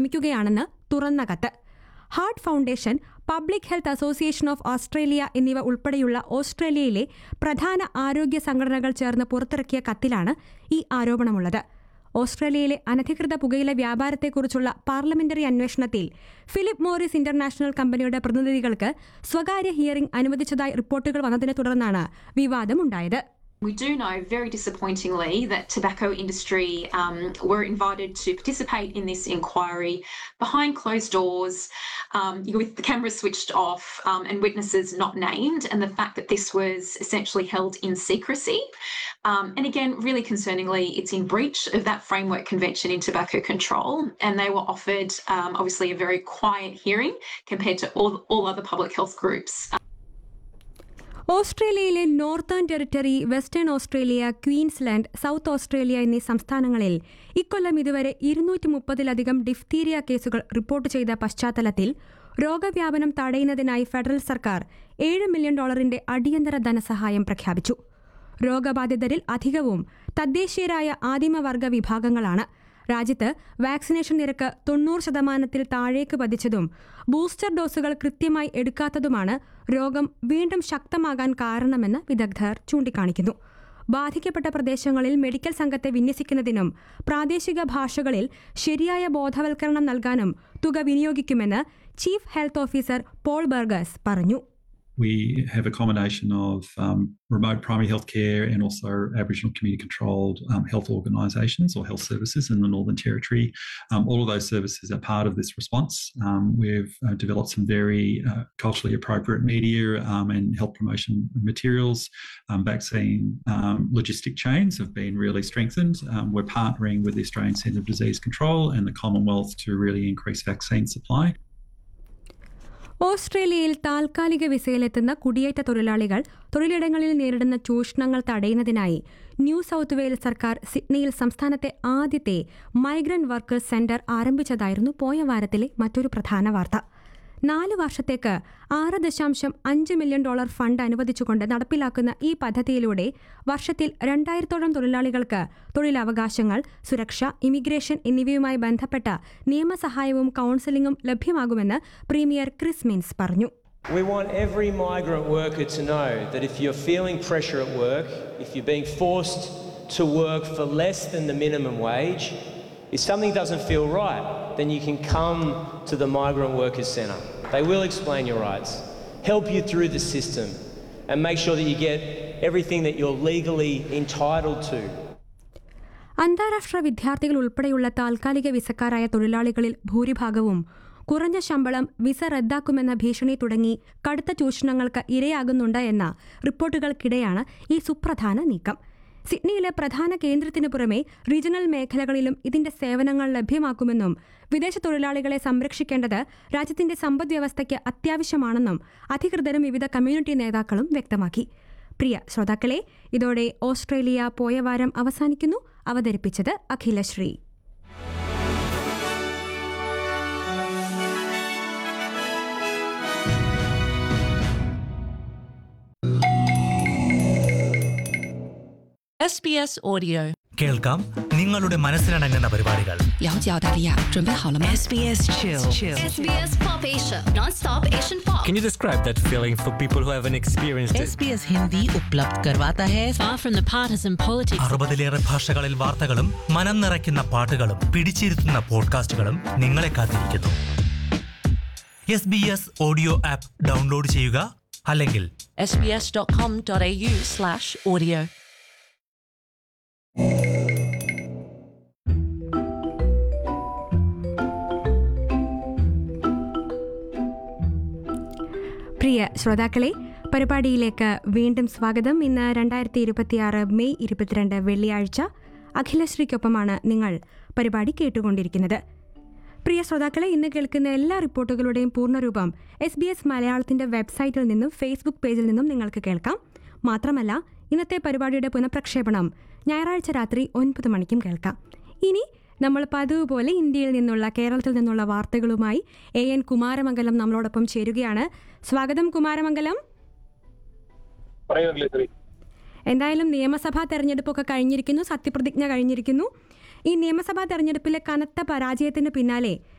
ശ്രമിക്കുകയാണെന്ന് തുറന്ന കത്ത് heart foundation public health association of Australia എന്നിവ ഉൾപ്പെടെയുള്ള ഓസ്ട്രേലിയയിലെ പ്രധാന ആരോഗ്യ സംഘടനകൾ ചേർന്ന് പുറത്തിറക്കിയ കത്തിലാണ് ഈ ആരോപണമുള്ളത് ഓസ്ട്രേലിയയിലെ അനധികൃത പുകയില വ്യാപാരത്തെക്കുറിച്ചുള്ള പാർലമെന്ററി അന്വേഷണത്തിൽ ഫിലിപ്പ് മോറിസ് ഇന്റർനാഷണൽ കമ്പനിയുടെ പ്രതിനിധികൾക്ക് സ്വകാര്യ ഹിയറിംഗ് അനുവദിച്ചതായി റിപ്പോർട്ടുകൾ വന്നതിനെ തുടർന്നാണ് വിവാദമുണ്ടായത് We do know very disappointingly that tobacco industry um, were invited to participate in this inquiry behind closed doors um, with the camera switched off um, and witnesses not named, and the fact that this was essentially held in secrecy. Um, and again, really concerningly, it's in breach of that framework convention in tobacco control, and they were offered um, obviously a very quiet hearing compared to all, all other public health groups. ഓസ്ട്രേലിയയിലെ Northern Territory Western Australia Queensland South Australia എന്നീ സംസ്ഥാനങ്ങളിൽ ഇക്കൊല്ലം ഇതുവരെ ഇരുന്നൂറ്റി മുപ്പതിലധികം diphtheria കേസുകൾ report ചെയ്ത പശ്ചാത്തലത്തിൽ രോഗവ്യാപനം തടയുന്നതിനായി ഫെഡറൽ സർക്കാർ ഏഴ് മില്യൺ ഡോളറിന്റെ അടിയന്തര ധനസഹായം പ്രഖ്യാപിച്ചു രോഗബാധിതരിൽ അധികവും തദ്ദേശീയരായ ആദിമവർഗ വിഭാഗങ്ങളാണ് രാജ്യത്ത് വാക്സിനേഷൻ നിരക്ക് തൊണ്ണൂറ് ശതമാനത്തിൽ താഴേക്ക് പതിച്ചതും ബൂസ്റ്റർ ഡോസുകൾ കൃത്യമായി എടുക്കാത്തതുമാണ് രോഗം വീണ്ടും ശക്തമാകാൻ കാരണമെന്ന് വിദഗ്ധർ ചൂണ്ടിക്കാണിക്കുന്നു ബാധിക്കപ്പെട്ട പ്രദേശങ്ങളിൽ മെഡിക്കൽ സംഘത്തെ വിന്യസിക്കുന്നതിനും പ്രാദേശിക ഭാഷകളിൽ ശരിയായ ബോധവൽക്കരണം നൽകാനും തുക വിനിയോഗിക്കുമെന്ന് chief health officer Paul Burgess പറഞ്ഞു We have a combination of um, remote primary health care and also Aboriginal community controlled um, health organisations or health services in the Northern Territory. Um, all of those services are part of this response. Um, we've uh, developed some very uh, culturally appropriate media um, and health promotion materials. Um, vaccine um, logistic chains have been really strengthened. Um, we're partnering with the Australian Centre of Disease Control and the Commonwealth to really increase vaccine supply. ഓസ്ട്രേലിയയിൽ താൽക്കാലിക വിസയിലെത്തുന്ന കുടിയേറ്റ തൊഴിലാളികൾ തൊഴിലിടങ്ങളിൽ നേരിടുന്ന ചൂഷണങ്ങൾ തടയുന്നതിനായി new south Wales സർക്കാർ സിഡ്നിയിൽ സംസ്ഥാനത്തെ ആദ്യത്തെ മൈഗ്രന്റ് വർക്കേഴ്സ് സെന്റർ ആരംഭിച്ചതായിരുന്നു പോയ വാരത്തിലെ മറ്റൊരു പ്രധാന വാർത്ത നാല് വർഷത്തേക്ക് ആറ് ദശാംശം അഞ്ച് മില്യൺ ഡോളർ ഫണ്ട് അനുവദിച്ചുകൊണ്ട് നടപ്പിലാക്കുന്ന ഈ പദ്ധതിയിലൂടെ വർഷത്തിൽ രണ്ടായിരത്തോളം തൊഴിലാളികൾക്ക് തൊഴിലവകാശങ്ങൾ സുരക്ഷ ഇമിഗ്രേഷൻ എന്നിവയുമായി ബന്ധപ്പെട്ട നിയമസഹായവും കൌൺസിലിംഗും ലഭ്യമാകുമെന്ന് പ്രീമിയർ ക്രിസ് മിൻസ് പറഞ്ഞു We want every migrant worker to know that if you're feeling pressure at work, if you're being forced to work for less than the minimum wage, if something doesn't feel right, then you can come to the Migrant Workers Centre. They will explain your rights, help you through the system, and make sure that you get everything that you're legally entitled to. അന്താരാഷ്ട്ര വിദ്യാർത്ഥികൾ ഉൾപ്പെടെയുള്ള താൽക്കാലിക വിസക്കാരായ തൊഴിലാളികളിൽ ഭൂരിഭാഗവും കുറഞ്ഞ ശമ്പളം visa റദ്ദാക്കുമെന്ന ഭീഷണി തുടങ്ങി കടുത്ത ചൂഷണങ്ങൾക്ക് ഇരയാകുന്നുണ്ട് എന്ന റിപ്പോർട്ടുകൾക്കിടെയാണ് ഈ സുപ്രധാന നീക്കം സിഡ്നിയിലെ പ്രധാന കേന്ദ്രത്തിനു പുറമെ റീജിയണൽ മേഖലകളിലും ഇതിന്റെ സേവനങ്ങൾ ലഭ്യമാക്കുമെന്നും വിദേശ തൊഴിലാളികളെ സംരക്ഷിക്കേണ്ടത് രാജ്യത്തിന്റെ സമ്പദ്വ്യവസ്ഥയ്ക്ക് അത്യാവശ്യമാണെന്നും അധികൃതരും വിവിധ കമ്മ്യൂണിറ്റി നേതാക്കളും വ്യക്തമാക്കി പ്രിയ ശ്രോതാക്കളെ ഇതോടെ ഓസ്ട്രേലിയ പോയ വാരം അവസാനിക്കുന്നു അവതരിപ്പിച്ചത് അഖിലശ്രീ SBS Audio. കേൾക്കാം നിങ്ങളുടെ മനസ്സിലടങ്ങുന്ന പരിപാടികൾ 了解澳大利亚，准备好了吗 SBS Chill. SBS Pop Asia, non-stop Asian pop. Can you describe that feeling for people who haven't experienced it? SBS Hindi उपलब्ध करवाता है Far from the partisan politics. അറുപതിലേറെ ഭാഷകളിൽ വാർത്തകളും മനം നിറയ്ക്കുന്ന പാട്ടുകളും പിടിച്ചിരുത്തുന്ന പോഡ്കാസ്റ്റുകളും നിങ്ങളെ കാത്തിരിക്കുന്നു S B S audio app download ചെയ്യുക അല്ലെങ്കിൽ sbs.com.au slash audio. പ്രിയ ശ്രോതാക്കളെ പരിപാടിയിലേക്ക് വീണ്ടും സ്വാഗതം ഇന്ന് രണ്ടായിരത്തി ഇരുപത്തിയാറ് മെയ് ഇരുപത്തിരണ്ട് വെള്ളിയാഴ്ച അഖിലശ്രീക്കൊപ്പമാണ് നിങ്ങൾ പരിപാടി കേട്ടുകൊണ്ടിരിക്കുന്നത് പ്രിയ ശ്രോതാക്കളെ ഇന്ന് കേൾക്കുന്ന എല്ലാ റിപ്പോർട്ടുകളുടെയും പൂർണ്ണരൂപം എസ് ബി എസ് മലയാളത്തിന്റെ വെബ്സൈറ്റിൽ നിന്നും ഫേസ്ബുക്ക് പേജിൽ നിന്നും നിങ്ങൾക്ക് കേൾക്കാം മാത്രമല്ല ഇന്നത്തെ പരിപാടിയുടെ പുനഃപ്രക്ഷേപണം ഞായറാഴ്ച രാത്രി ഒൻപത് മണിക്കും കേൾക്കാം ഇനി നമ്മൾ പതിവ് പോലെ ഇന്ത്യയിൽ നിന്നുള്ള കേരളത്തിൽ നിന്നുള്ള വാർത്തകളുമായി എ എൻ കുമാരമംഗലം നമ്മളോടൊപ്പം ചേരുകയാണ് സ്വാഗതം കുമാരമംഗലം എന്തായാലും നിയമസഭാ തെരഞ്ഞെടുപ്പൊക്കെ കഴിഞ്ഞിരിക്കുന്നു സത്യപ്രതിജ്ഞ കഴിഞ്ഞിരിക്കുന്നു ഈ നിയമസഭാ തെരഞ്ഞെടുപ്പിലെ കനത്ത പരാജയത്തിന് പിന്നാലെ